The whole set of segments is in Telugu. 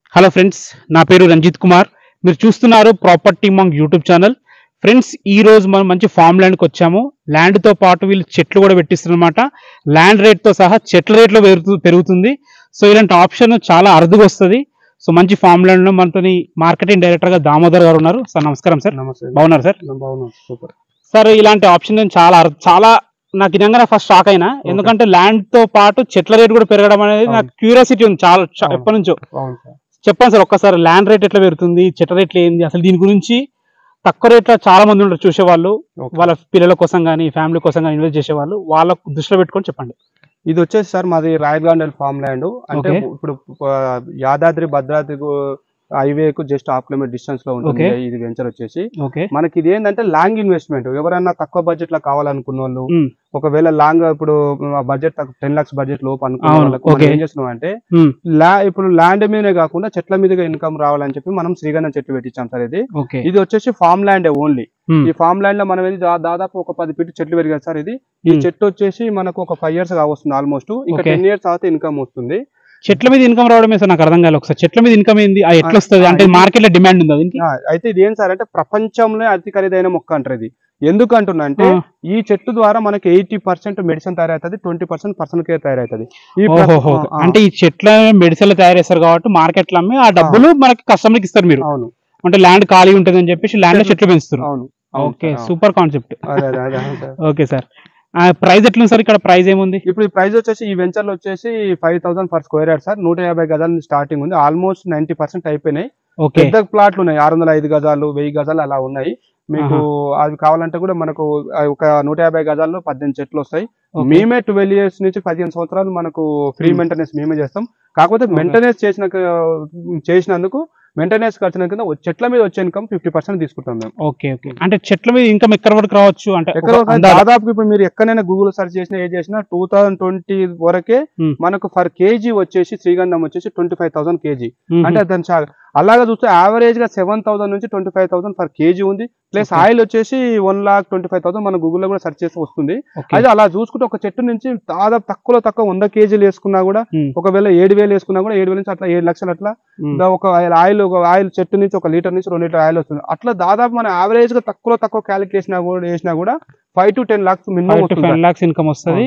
హలో ఫ్రెండ్స్ నా పేరు రంజిత్ కుమార్ మీరు చూస్తున్నారు ప్రాపర్టీ మంగ్ యూట్యూబ్ ఛానల్ ఫ్రెండ్స్ ఈ రోజు మనం మంచి ఫామ్ ల్యాండ్కి వచ్చాము ల్యాండ్ తో పాటు వీళ్ళు చెట్లు కూడా పెట్టిస్తున్నమాట ల్యాండ్ రేట్ తో సహా చెట్ల రేట్లో పెరుగుతూ పెరుగుతుంది సో ఇలాంటి ఆప్షన్ చాలా అరుదుగా వస్తుంది సో మంచి ఫామ్ ల్యాండ్ లో మనతోని మార్కెటింగ్ డైరెక్టర్ గా దామోదర్ గారు ఉన్నారు సార్ నమస్కారం సార్ నమస్తే బాగున్నారు సార్ బాగున్నాం సూపర్ సార్ ఇలాంటి ఆప్షన్ నేను చాలా అరు- చాలా నాకు నిజంగా ఫస్ట్ షాక్ అయినా ఎందుకంటే ల్యాండ్ తో పాటు చెట్ల రేట్ కూడా పెరగడం అనేది అవును. నాకు క్యూరియాసిటీ ఉంది చాలా చా- అవును. ఎప్పటి నుంచో బాగుంది సార్ చెప్పండి సార్ ఒక్కసారి ల్యాండ్ రేట్ ఎట్లా పెరుగుతుంది చెట్ల రేట్లు ఏంది అసలు దీని గురించి తక్కువ రేట్లో చాలా మంది ఉంటారు చూసేవాళ్ళు ఓకే. వాళ్ళ పిల్లల కోసం కానీ ఫ్యామిలీ కోసం కానీ ఇన్వెస్ట్ చేసేవాళ్ళు వాళ్ళ దృష్టిలో పెట్టుకొని చెప్పండి ఇది వచ్చేసి సార్ మాది రాయల్ గాండల్ ఫామ్ ల్యాండ్ అంటే ఓకే. ఇప్పుడు ఆ, యాదాద్రి భద్రాద్రి హైవే కు జస్ట్ హాఫ్ కిలోమీటర్ డిస్టెన్స్ లో ఉంటుంది ఓకే. ఇది వెంచర్ వచ్చేసి ఓకే మనకి ఇది ఏంటంటే లాంగ్ ఇన్వెస్ట్మెంట్ ఎవరైనా తక్కువ బడ్జెట్ లో కావాలనుకున్న వాళ్ళు మ్మ్. ఒకవేళ లాంగ్ ఇప్పుడు బడ్జెట్ టెన్ లాక్స్ బడ్జెట్ లోపు అనుకున్న అవును, వాళ్ళకు మనం ఓకే. ఏం చేస్తున్నాం అంటే మ్మ్. లా ఇప్పుడు ల్యాండ్ మీదే కాకుండా చెట్ల మీదుగా ఇన్కమ్ రావాలని చెప్పి మనం శ్రీగంధం చెట్టు పెట్టించాం సార్ ఇది ఓకే ఇది వచ్చేసి ఫామ్ ల్యాండ్ ఓన్లీ మ్మ్. ఈ ఫామ్ ల్యాండ్ లో మనం ఏంది దా- దాదాపు ఒక పది ఫీట్ చెట్లు పెరిగాయి సార్ ఇది ఈ మ్మ్. చెట్టు వచ్చేసి మనకు ఒక ఫైవ్ ఇయర్స్ కావస్తుంది ఆల్మోస్ట్ ఇంకా Okay. టెన్ ఇయర్స్ తర్వాత ఇన్కమ్ వస్తుంది చెట్ల మీద ఇన్కమ్ రావడమే సార్ నాకు అర్థం కాలేదు ఒకసారి చెట్ల మీద ఇన్కమ్ ఏంది అది ఎట్లా వస్తుంది ఆ, అంటే ఇది- మార్కెట్ లో డిమాండ్ ఉందా దీనికి ఆ, అయితే ఇది ఏం సార్ అంటే ప్రపంచంలో అతి ఖరీదైన మొక్క అంటారు ఇది ఎందుకు అంటున్నా అంటే ఆ. ఈ చెట్టు ద్వారా మనకి ఎయిటీ పర్సెంట్ మెడిసిన్ తయారవుతుంది ట్వంటీ పర్సెంట్ పర్సనల్ కేర్ తయారవుతుంది ఈ ప్ర- ఓహోహో ఆ, ఆ, అంటే ఈ చెట్ల మెడిసిన్లు తయారు చేస్తారు కాబట్టి మార్కెట్ లో అమ్మి ఆ డబ్బులు మనకి కస్టమర్ కి ఇస్తారు మీరు అవును అంటే ల్యాండ్ ఖాళీ ఉంటుంది అని చెప్పేసి ల్యాండ్ లో చెట్లు పెంచుతారు అవును అవును ఓకే సార్, సూపర్ కాన్సెప్ట్ అదే, అదే, అదే, అవును సార్. ఓకే సార్ ప్రైస్ ఎట్లుంది సార్ ఇక్కడ ప్రైస్ ఏముంది ఇప్పుడు ఈ ప్రైస్ వచ్చేసి ఈ వెంచర్ లో వచ్చేసి five thousand per square yard sir నూట యాభై గజాల నుంచి స్టార్టింగ్ ఉంది ఆల్మోస్ట్ నైన్టీ పర్సెంట్ అయిపోయినాయి ఓకే పెద్ద ప్లాట్లు ఉన్నాయి ఆరు వందల ఐదు గజాలు వెయ్యి గజాలు అలా ఉన్నాయి మీకు అవి కావాలంటే కూడా మనకు ఆ ఒక నూట యాభై గజాల్లో పద్దెనిమిది చెట్లు వస్తాయి ఓకే. మేమే ట్వెల్వ్ ఇయర్స్ నుంచి పదిహేను సంవత్సరాలు మనకు ఫ్రీ Hmm. మెయింటెనెన్స్ మేమే చేస్తాం కాకపోతే Okay. మెయింటెనెన్స్ చేసిన చేసినందుకు మెయింటెనెన్స్ ఖర్చున కింద చెట్ల మీద వచ్చే ఇన్కమ్ ఫిఫ్టీ పర్సెంట్ తీసుకుంటాం మేము ఓకే ఓకే అంటే చెట్ల మీద ఇన్కమ్ ఎక్కడ వరకు రావచ్చు అంటే ఎక్కడ ఒక అందాజ- దాదాపు ఇప్పుడు మీరు ఎక్కడైనా గూగుల్ సెర్చ్ చేసినా ఏ చేసినా టూ థౌసండ్ ట్వంటీ వరకే Hmm. మనకు ఫర్ కేజీ వచ్చేసి శ్రీగంధం వచ్చేసి ట్వంటీ ఫైవ్ థౌసండ్ కేజీ మ్మ్. అంటే దాని చా- అలాగా చూస్తే యావరేజ్ గా సెవెన్ థౌసండ్ నుంచి twenty five thousand per KG ఉంది ప్లస్ Okay. ఆయిల్ వచ్చేసి one lakh twenty five thousand మన గూగుల్లో కూడా సెర్చ్ చేసి వస్తుంది ఓకే. అయితే అలా చూసుకుంటే ఒక చెట్టు నుంచి దాదాపు తక్కువలో తక్కువ వంద కేజీలు వేసుకున్నా కూడా మ్మ్. ఒకవేళ ఏడు వేలు వేసుకున్నా కూడా ఏడు వేల నుంచి అట్లా ఏడు లక్షలు అట్లా మ్మ్. దా ఒక ఆయిల్ ఒక ఆయిల్ చెట్టు నుంచి ఒక లీటర్ నుంచి రెండు లీటర్ ఆయిల్ వస్తుంది అట్లా దాదాపు మన యావరేజ్ గా తక్కువలో తక్కువ క్యాలిక్యులేషన్ వేసినా కూడా వేసినా కూడా five to ten lakhs minimum five to వస్తుంది ఫైవ్ లాక్స్ ఇన్కమ్ వస్తుంది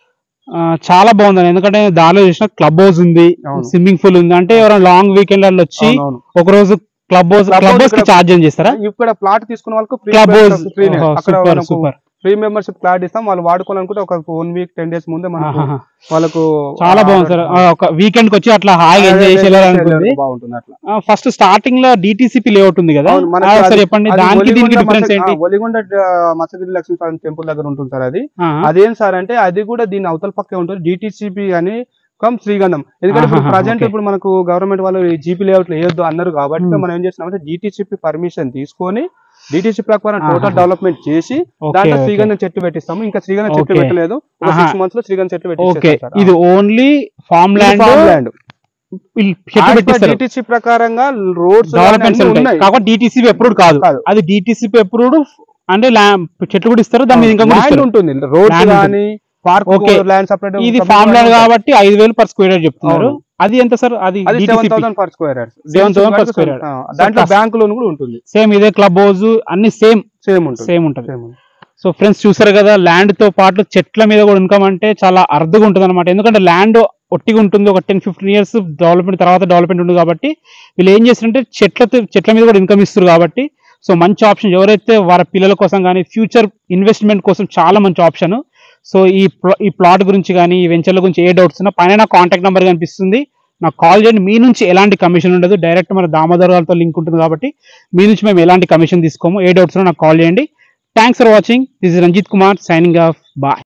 చాలా బాగుంది ఎందుకంటే దారిలో చూసిన క్లబ్ హౌస్ ఉంది అవును. స్విమ్మింగ్ పూల్ ఉంది అంటే ఎవరైనా లాంగ్ వీకెండ్ వాళ్ళు వచ్చి అవునవును. ఒక రోజు club house Club club house house కి ఇక్కడ- చార్జ్ ఏం చేస్తారా ఇక్కడ ప్లాట్ తీసుకున్న వాళ్ళకు ఫ్రీ క్లబ్ హౌస్ ఫ్రీ అక్కడ సూపర్ మనకు సూపర్ ఫ్రీ మెంబర్షిప్ ప్లాట్ ఇస్తాం వాళ్ళు వాడుకోవాలనుకుంటే ఒక వన్ వీక్ టెన్ డేస్ ముందే మనకు వాళ్ళకు చాలా బాగుంది సార్ ఆ, ఒక వీకెండ్ కి వచ్చి అట్లా హాయిగా ఎంజాయ్ చేసి వెళ్ళాలనుకుంది బాగుంటుంది అట్లా ఫస్ట్ స్టార్టింగ్ లో డిటిసిపి లేఅవుట్ ఉంది కదా అవును, మనకి ఆ, ఒకసారి అది- చెప్పండి అది దానికి దీనికి ఒలిగొండ డిఫరెన్స్ మత్స్య- ఏంటి ఆ, ఒలిగొండ మత్స్యగిరి లక్ష్మీ స్వామి టెంపుల్ దగ్గర ఉంటుంది సార్ అది ఆ, అదేం సార్ అంటే అది కూడా దీని అవతల పక్కే ఉంటుంది డిటిసిపి అని కమ్ శ్రీగంధం ఎందుకంటే ఇప్పుడు ఆహాహా, ప్రజెంట్ okay. ఇప్పుడు మనకు గవర్నమెంట్ వాళ్ళు జీపీ లేఅవుట్ వేయొద్దు అన్నారు కాబట్టి Hmm. మనం ఏం చేస్తున్నామంటే డిటిసిపి పర్మిషన్ తీసుకొని డిటిసి ప్రకారం టోటల్ ఆహాహా. డెవలప్మెంట్ చేసి ఓకే, దాంట్లో ఓకే. శ్రీగంధం చెట్టు పెట్టిస్తాము ఇంకా శ్రీగంధం చెట్టు Okay. పెట్టలేదు ఒక ఆహా. సిక్స్ మంత్స్ లో శ్రీగంధం చెట్టు ఓకే పెట్టి ఇది ఓన్లీ ఫార్మ్ ల్యాండ్ ల్యాండ్ చెట్లు పెట్టిస్తారు డిటిసి ప్రకారంగా రోడ్స్ డెవలప్మెంట్స్ ఉంటాయి ఉన్నాయి కాబట్టి డిటిసిపి అప్రూవ్డ్ కాదు కాదు. అది డిటిసిపి అప్రూవ్డ్ అంటే ల్యా- చెట్లు కూడా ఇస్తారు దాని మీద ఇంకా కూడా ల్యాండ్ ఇస్తారు ఉంటుంది రోడ్స్ Land కానీ పార్క్ Okay. ల్యాండ్ సపరేట్ ఇది ఫార్మ్ ల్యాండ్ కాబట్టి ఐదు వేలు పర్ స్క్వేర్ యార్డ్ చెప్తున్నారు అవును. అది ఎంత సార్ అది అది seven thousand per square yard 7,000 per square yard. దాంట్లో So, బ్యాంక్ లోన్ కూడా ఉంటుంది సేమ్ ఇదే క్లబ్ హౌస్ అన్ని సేమ్ సేమ్ ఉంటుంది సేమ్ ఉంటుంది సేమ్ సో ఫ్రెండ్స్ చూసారు కదా ల్యాండ్ తో పాటు చెట్ల మీద కూడా ఇన్కమ్ అంటే చాలా అర్థగా ఉంటుంది అనమాట ఎందుకంటే ల్యాండ్ ఒట్టిగా ఉంటుంది ఒక టెన్ ఫిఫ్టీన్ ఇయర్స్ డెవలప్మెంట్ తర్వాత డెవలప్మెంట్ ఉంటుంది కాబట్టి వీళ్ళు ఏం చేస్తారంటే చెట్లతో చెట్ల మీద కూడా ఇన్కమ్ ఇస్తారు కాబట్టి సో మంచి ఆప్షన్ ఎవరైతే వారి పిల్లల కోసం కానీ ఫ్యూచర్ ఇన్వెస్ట్మెంట్ కోసం చాలా మంచి ఆప్షన్ సో ఈ ప్ల- ఈ ప్లాట్ గురించి కానీ ఈ వెంచర్ల గురించి ఏ డౌట్స్ ఉన్నా పైన నా కాంటాక్ట్ నెంబర్ కనిపిస్తుంది నాకు కాల్ చేయండి మీ నుంచి ఎలాంటి కమిషన్ ఉండదు డైరెక్ట్ మన దామోదర్ గారితో లింక్ ఉంటుంది కాబట్టి మీ నుంచి మేము ఎలాంటి కమిషన్ తీసుకోము ఏ డౌట్స్ ఉన్నా నాకు కాల్ చేయండి thanks for watching this is Ranjith Kumar signing off bye